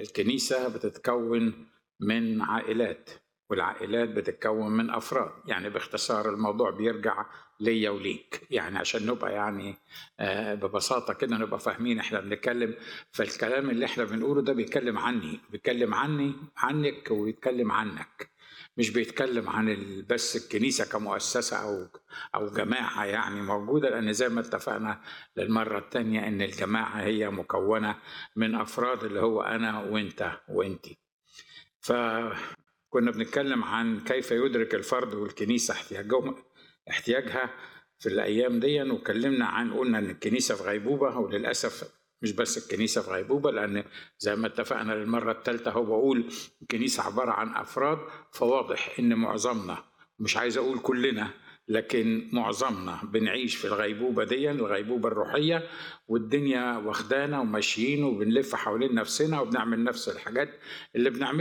الكنيسة بتتكون من عائلات والعائلات بتتكون من أفراد يعني باختصار الموضوع بيرجع ليا وليك يعني عشان نبقى يعني آه، ببساطة كده نبقى فاهمين احنا بنتكلم فالكلام اللي احنا بنقوله ده بيتكلم عني بيتكلم عني عنك ويتكلم عنك مش بيتكلم عن ال- بس الكنيسة كمؤسسة أو أو جماعة يعني موجودة لأن زي ما اتفقنا للمرة التانية إن الجماعة هي مكونة من أفراد اللي هو أنا وأنت وأنتي فكنا بنتكلم عن كيف يدرك الفرد والكنيسة احتياجهم احتياجها في الأيام دي وكلمنا عن قلنا إن الكنيسة في غيبوبة وللأسف مش بس الكنيسة في غيبوبة لأن زي ما اتفقنا للمرة الثالثة هو بقول الكنيسة عبارة عن أفراد فواضح إن معظمنا مش عايز أقول كلنا لكن معظمنا بنعيش في الغيبوبة دي الغيبوبة الروحية والدنيا واخدانا وماشيين وبنلف حوالين نفسنا وبنعمل نفس الحاجات اللي بنعملها